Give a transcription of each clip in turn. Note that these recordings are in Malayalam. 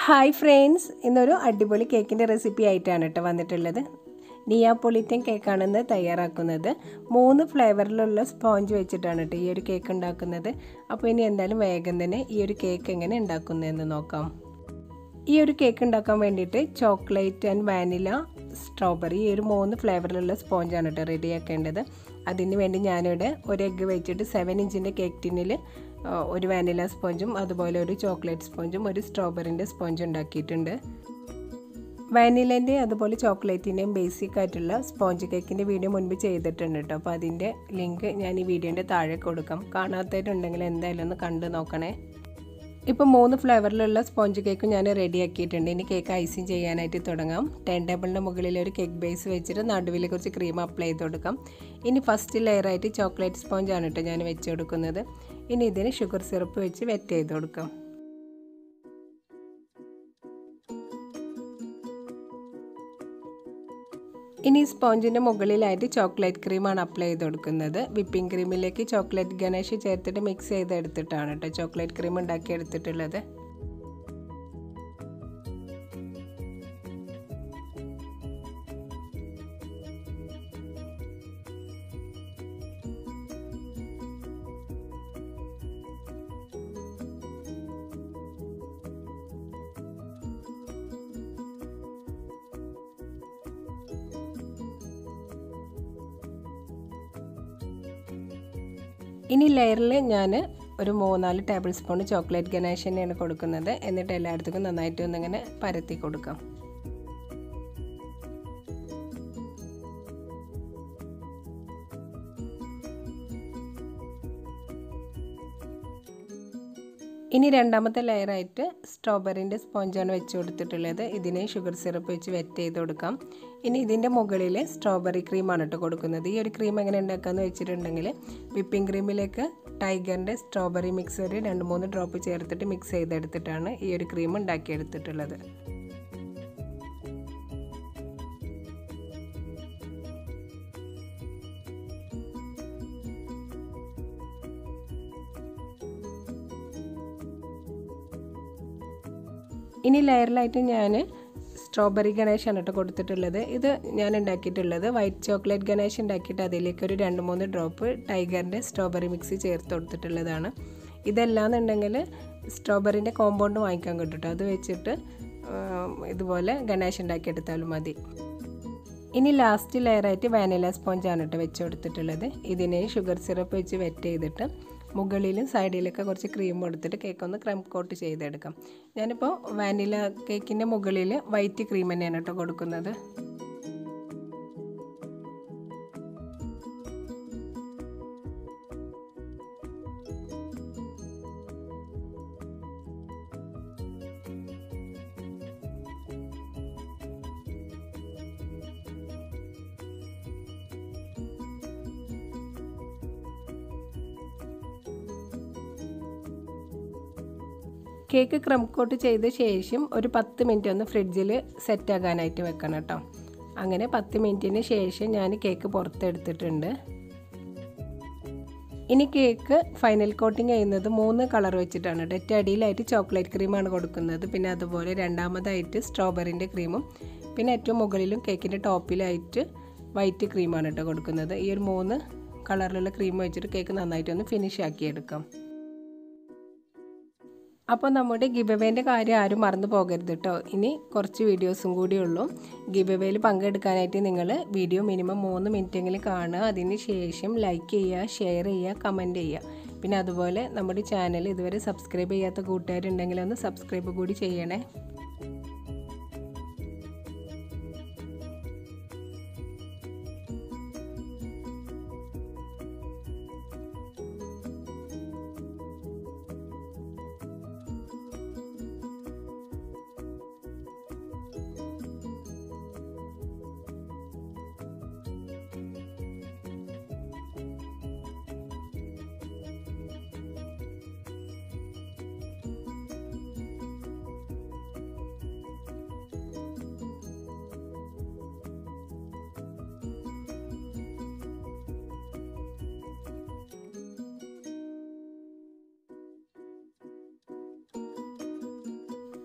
ഹായ് ഫ്രണ്ട്സ് ഇന്നൊരു അടിപൊളി കേക്കിൻ്റെ റെസിപ്പി ആയിട്ടാണ് കേട്ടോ വന്നിട്ടുള്ളത് നിയാപ്പൊളിറ്റൻ കേക്കാണെന്ന് തയ്യാറാക്കുന്നത് മൂന്ന് ഫ്ലേവറിലുള്ള സ്പോഞ്ച് വെച്ചിട്ടാണ് കേട്ടോ ഈ ഒരു കേക്ക് ഉണ്ടാക്കുന്നത് അപ്പോൾ ഇനി എന്തായാലും വേഗം തന്നെ ഈ ഒരു കേക്ക് എങ്ങനെ ഉണ്ടാക്കുന്നതെന്ന് നോക്കാം ഈ ഒരു കേക്ക് ഉണ്ടാക്കാൻ വേണ്ടിയിട്ട് ചോക്ലേറ്റ് ആൻഡ് വാനില സ്ട്രോബെറി ഈ ഒരു മൂന്ന് ഫ്ലേവറിലുള്ള സ്പോഞ്ചാണ് കേട്ടോ റെഡിയാക്കേണ്ടത് അതിന് വേണ്ടി ഞാനിവിടെ ഒരു എഗ്ഗ് വെച്ചിട്ട് സെവൻ ഇഞ്ചിൻ്റെ കേക്ക് ടിന്നിൽ ഒരു വാനില സ്പോഞ്ചും അതുപോലെ ഒരു ചോക്ലേറ്റ് സ്പോഞ്ചും ഒരു സ്ട്രോബെറിൻ്റെ സ്പോഞ്ചും ഉണ്ടാക്കിയിട്ടുണ്ട് വാനിലേൻ്റെ അതുപോലെ ചോക്ലേറ്റിൻ്റെയും ബേസിക് ആയിട്ടുള്ള സ്പോഞ്ച് കേക്കിൻ്റെ വീഡിയോ മുൻപ് ചെയ്തിട്ടുണ്ട് കേട്ടോ അപ്പോൾ അതിൻ്റെ ലിങ്ക് ഞാൻ ഈ വീഡിയോൻ്റെ താഴെ കൊടുക്കാം കാണാത്തവരുണ്ടെങ്കിൽ എന്തായാലും ഒന്ന് കണ്ടു നോക്കണേ ഇപ്പോൾ മൂന്ന് ഫ്ലേവറിലുള്ള സ്പോഞ്ച് കേക്ക് ഞാൻ റെഡി ആക്കിയിട്ടുണ്ട് ഇനി കേക്ക് ഐസിങ് ചെയ്യാനായിട്ട് തുടങ്ങാം ടേൺ ടേബിളിൻ്റെ മുകളിൽ ഒരു കേക്ക് ബേസ് വെച്ചിട്ട് നടുവിൽ കുറച്ച് ക്രീം അപ്ലൈ ചെയ്ത് കൊടുക്കാം ഇനി ഫസ്റ്റ് ലെയറായിട്ട് ചോക്ലേറ്റ് സ്പോഞ്ചാണ് കേട്ടോ ഞാൻ വെച്ച് കൊടുക്കുന്നത് ഇനി ഇതിന് ഷുഗർ സിറപ്പ് വെച്ച് വെറ്റ് ചെയ്ത് കൊടുക്കാം ഇനി സ്പോഞ്ചിൻ്റെ മുകളിലായിട്ട് ചോക്ലേറ്റ് ക്രീമാണ് അപ്ലൈ ചെയ്ത് കൊടുക്കുന്നത് വിപ്പിംഗ് ക്രീമിലേക്ക് ചോക്ലേറ്റ് ഗണേഷ് ചേർത്തിട്ട് മിക്സ് ചെയ്ത് എടുത്തിട്ടാണ് കേട്ടോ ചോക്ലേറ്റ് ക്രീം ഉണ്ടാക്കി എടുത്തിട്ടുള്ളത് ഇനി ലെയറിൽ ഞാൻ ഒരു മൂന്നാല് ടേബിൾ സ്പൂൺ ചോക്ലേറ്റ് ഗനാഷ് തന്നെയാണ് കൊടുക്കുന്നത് എന്നിട്ട് എല്ലായിടത്തേക്കും നന്നായിട്ട് ഒന്നിങ്ങനെ പരത്തി കൊടുക്കാം ഇനി രണ്ടാമത്തെ ലെയറായിട്ട് സ്ട്രോബെറിൻ്റെ സ്പോഞ്ചാണ് വെച്ച് കൊടുത്തിട്ടുള്ളത് ഇതിനെ ഷുഗർ സിറപ്പ് വെച്ച് വെറ്റ് ചെയ്ത് കൊടുക്കാം ഇനി ഇതിൻ്റെ മുകളിൽ സ്ട്രോബെറി ക്രീമാണ് കേട്ടോ കൊടുക്കുന്നത് ഈ ഒരു ക്രീം എങ്ങനെ ഉണ്ടാക്കാമെന്ന് വെച്ചിട്ടുണ്ടെങ്കിൽ വിപ്പിംഗ് ക്രീമിലേക്ക് ടൈഗറിൻ്റെ സ്ട്രോബെറി മിക്സ് ഒരു രണ്ട് മൂന്ന് ഡ്രോപ്പ് ചേർത്തിട്ട് മിക്സ് ചെയ്തെടുത്തിട്ടാണ് ഈ ഒരു ക്രീം ഉണ്ടാക്കിയെടുത്തിട്ടുള്ളത് ഇനി ലെയറിലായിട്ട് ഞാൻ സ്ട്രോബെറി ഗണേഷാണ് കേട്ടോ കൊടുത്തിട്ടുള്ളത് ഇത് ഞാൻ ഉണ്ടാക്കിയിട്ടുള്ളത് വൈറ്റ് ചോക്ലേറ്റ് ഗണേഷ് ഉണ്ടാക്കിയിട്ട് അതിലേക്ക് ഒരു രണ്ട് മൂന്ന് ഡ്രോപ്പ് ടൈഗറിൻ്റെ സ്ട്രോബെറി മിക്സ് ചേർത്ത് കൊടുത്തിട്ടുള്ളതാണ് ഇതല്ലാന്നുണ്ടെങ്കിൽ സ്ട്രോബെറിൻ്റെ കോമ്പൗണ്ട് വാങ്ങിക്കാൻ കിട്ടും അത് വെച്ചിട്ട് ഇതുപോലെ ഗണേഷ് ഉണ്ടാക്കിയെടുത്താലും മതി ഇനി ലാസ്റ്റ് ലെയറായിട്ട് വാനില സ്പോഞ്ചാണ് കേട്ടോ വെച്ച് കൊടുത്തിട്ടുള്ളത് ഇതിനെ ഷുഗർ സിറപ്പ് വെച്ച് വെറ്റ് ചെയ്തിട്ട് മുകളിലും സൈഡിലൊക്കെ കുറച്ച് ക്രീം കൊടുത്തിട്ട് കേക്ക് ഒന്ന് ക്രം കോട്ട് ചെയ്തെടുക്കാം ഞാനിപ്പോൾ വാനില കേക്കിൻ്റെ മുകളിൽ വൈറ്റ് ക്രീം തന്നെയാണ് കേട്ടോ കൊടുക്കുന്നത് കേക്ക് ക്രം കോട്ട് ചെയ്ത ശേഷം ഒരു പത്ത് മിനിറ്റ് ഒന്ന് ഫ്രിഡ്ജിൽ സെറ്റാകാനായിട്ട് വെക്കണം കേട്ടോ അങ്ങനെ പത്ത് മിനിറ്റിന് ശേഷം ഞാൻ കേക്ക് പുറത്തെടുത്തിട്ടുണ്ട് ഇനി കേക്ക് ഫൈനൽ കോട്ടിങ് ചെയ്യുന്നത് മൂന്ന് കളർ വെച്ചിട്ടാണ് കേട്ടോ അടിയിലായിട്ട് ചോക്ലേറ്റ് ക്രീമാണ് കൊടുക്കുന്നത് പിന്നെ അതുപോലെ രണ്ടാമതായിട്ട് സ്ട്രോബെറിൻ്റെ ക്രീമും പിന്നെ ഏറ്റവും മുകളിലും കേക്കിൻ്റെ ടോപ്പിലായിട്ട് വൈറ്റ് ക്രീമാണ് കേട്ടോ കൊടുക്കുന്നത് ഈ ഒരു മൂന്ന് കളറിലുള്ള ക്രീം വെച്ചിട്ട് കേക്ക് നന്നായിട്ടൊന്ന് ഫിനിഷ് ആക്കി എടുക്കാം അപ്പോൾ നമ്മുടെ ഗിബവേൻ്റെ കാര്യം ആരും മറന്നു പോകരുത് കേട്ടോ ഇനി കുറച്ച് വീഡിയോസും കൂടി ഉള്ളൂ ഗിബവേയിൽ പങ്കെടുക്കാനായിട്ട് നിങ്ങൾ വീഡിയോ മിനിമം മൂന്ന് മിനിറ്റെങ്കിലും കാണുക അതിന് ശേഷം ലൈക്ക് ചെയ്യുക ഷെയർ ചെയ്യുക കമൻറ്റ് ചെയ്യുക പിന്നെ അതുപോലെ നമ്മുടെ ചാനൽ ഇതുവരെ സബ്സ്ക്രൈബ് ചെയ്യാത്ത കൂട്ടുകാരുണ്ടെങ്കിൽ ഒന്ന് സബ്സ്ക്രൈബ് കൂടി ചെയ്യണേ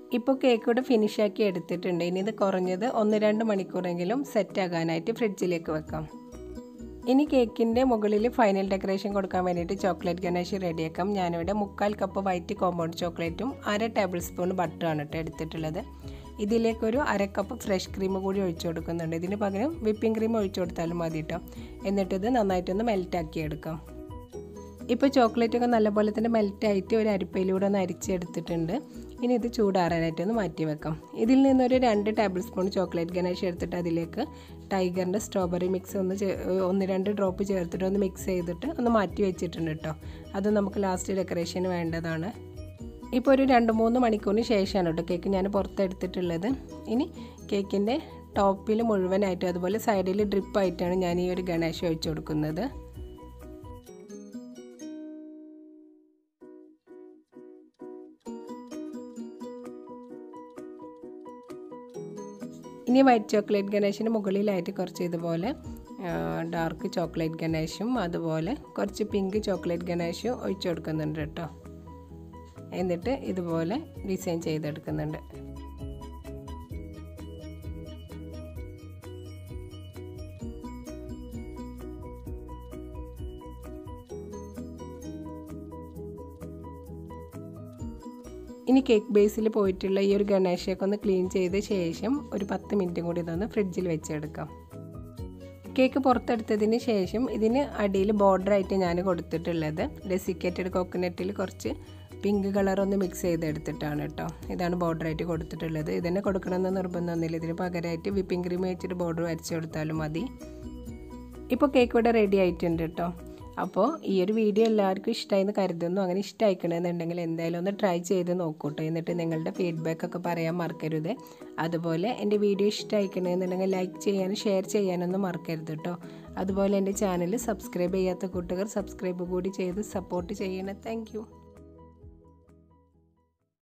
ഇപ്പോൾ കേക്ക് ഇവിടെ ഫിനിഷാക്കി എടുത്തിട്ടുണ്ട് ഇനി ഇത് കുറഞ്ഞത് ഒന്ന് രണ്ട് മണിക്കൂറെങ്കിലും സെറ്റ് ആകാനായിട്ട് ഫ്രിഡ്ജിലേക്ക് വെക്കാം ഇനി കേക്കിൻ്റെ മുകളിൽ ഫൈനൽ ഡെക്കറേഷൻ കൊടുക്കാൻ വേണ്ടിയിട്ട് ചോക്ലേറ്റ് ഗണേഷ് റെഡിയാക്കാം ഞാനിവിടെ മുക്കാൽ കപ്പ് വൈറ്റ് കോമ്പൗണ്ട് ചോക്ലേറ്റും അര ടേബിൾ സ്പൂൺ ബട്ടറാണ് കേട്ടോ എടുത്തിട്ടുള്ളത് ഇതിലേക്കൊരു അര കപ്പ് ഫ്രഷ് ക്രീം കൂടി ഒഴിച്ചു കൊടുക്കുന്നുണ്ട് ഇതിന് പകരം വിപ്പിംഗ് ക്രീം ഒഴിച്ചു കൊടുത്താലും മതി കേട്ടോ എന്നിട്ടിത് നന്നായിട്ടൊന്ന് മെൽറ്റാക്കി എടുക്കാം ഇപ്പോൾ ചോക്ലേറ്റ് ഒക്കെ നല്ലപോലെ തന്നെ മെൽറ്റായിട്ട് ഒരു അരിപ്പയിലൂടെ ഒന്ന് അരിച്ചെടുത്തിട്ടുണ്ട് ഇനി ഇത് ചൂടാറാനായിട്ട് ഒന്ന് മാറ്റി വെക്കാം ഇതിൽ നിന്നൊരു രണ്ട് ടേബിൾ സ്പൂൺ ചോക്ലേറ്റ് ഗണേഷ് എടുത്തിട്ട് അതിലേക്ക് ടൈഗറിൻ്റെ സ്ട്രോബെറി മിക്സ് ഒന്ന് ഒന്ന് രണ്ട് ഡ്രോപ്പ് ചേർത്തിട്ട് ഒന്ന് മിക്സ് ചെയ്തിട്ട് ഒന്ന് മാറ്റി വെച്ചിട്ടുണ്ട് കേട്ടോ അത് നമുക്ക് ലാസ്റ്റ് ഡെക്കറേഷന് വേണ്ടതാണ് ഇപ്പോൾ ഒരു രണ്ട് മൂന്ന് മണിക്കൂറിന് ശേഷമാണ് കേട്ടോ കേക്ക് ഞാൻ പുറത്തെടുത്തിട്ടുള്ളത് ഇനി കേക്കിൻ്റെ ടോപ്പിൽ മുഴുവനായിട്ടും അതുപോലെ സൈഡിൽ ഡ്രിപ്പായിട്ടാണ് ഞാൻ ഈ ഒരു ഗണേശ ഒഴിച്ചു കൊടുക്കുന്നത് ഇനി വൈറ്റ് ചോക്ലേറ്റ് ഗണേഷിന് മുകളിലായിട്ട് കുറച്ച് ഇതുപോലെ ഡാർക്ക് ചോക്ലേറ്റ് ഗണേഷും അതുപോലെ കുറച്ച് പിങ്ക് ചോക്ലേറ്റ് ഗണേഷും ഒഴിച്ചു കൊടുക്കുന്നുണ്ട് കേട്ടോ എന്നിട്ട് ഇതുപോലെ ഡിസൈൻ ചെയ്തെടുക്കുന്നുണ്ട് ഇനി കേക്ക് ബേസിൽ പോയിട്ടുള്ള ഈ ഒരു ഗണേശയൊക്കെ ഒന്ന് ക്ലീൻ ചെയ്ത ശേഷം ഒരു പത്ത് മിനിറ്റും കൂടി ഇതൊന്ന് ഫ്രിഡ്ജിൽ വെച്ചെടുക്കാം കേക്ക് പുറത്തെടുത്തതിന് ശേഷം ഇതിന് അടിയിൽ ബോർഡറായിട്ട് ഞാൻ കൊടുത്തിട്ടുള്ളത് ഡെസിക്കേറ്റഡ് കോക്കനട്ടിൽ കുറച്ച് പിങ്ക് കളർ ഒന്ന് മിക്സ് ചെയ്തെടുത്തിട്ടാണ് കേട്ടോ ഇതാണ് ബോർഡറായിട്ട് കൊടുത്തിട്ടുള്ളത് ഇതന്നെ കൊടുക്കണമെന്ന് നിർബന്ധമൊന്നുമില്ല ഇതിന് പകരമായിട്ട് വിപ്പിംഗ് ക്രീം വെച്ചിട്ട് ബോർഡർ വരച്ച് കൊടുത്താലും മതി ഇപ്പോൾ കേക്ക് ഇവിടെ റെഡി ആയിട്ടുണ്ട് കേട്ടോ അപ്പോൾ ഈ ഒരു വീഡിയോ എല്ലാവർക്കും ഇഷ്ടമായെന്ന് കരുതുന്നു അങ്ങനെ ഇഷ്ടമായിക്കണമെന്നുണ്ടെങ്കിൽ എന്തായാലും ഒന്ന് ട്രൈ ചെയ്ത് നോക്കൂട്ടോ എന്നിട്ട് നിങ്ങളുടെ ഫീഡ്ബാക്ക് ഒക്കെ പറയാൻ മറക്കരുത് അതുപോലെ എൻ്റെ വീഡിയോ ഇഷ്ടമായിക്കണമെന്നുണ്ടെങ്കിൽ ലൈക്ക് ചെയ്യാനും ഷെയർ ചെയ്യാനൊന്നും മറക്കരുത് കേട്ടോ അതുപോലെ എൻ്റെ ചാനൽ സബ്സ്ക്രൈബ് ചെയ്യാത്ത കൂട്ടുകാർ സബ്സ്ക്രൈബ് കൂടി ചെയ്ത് സപ്പോർട്ട് ചെയ്യണം താങ്ക്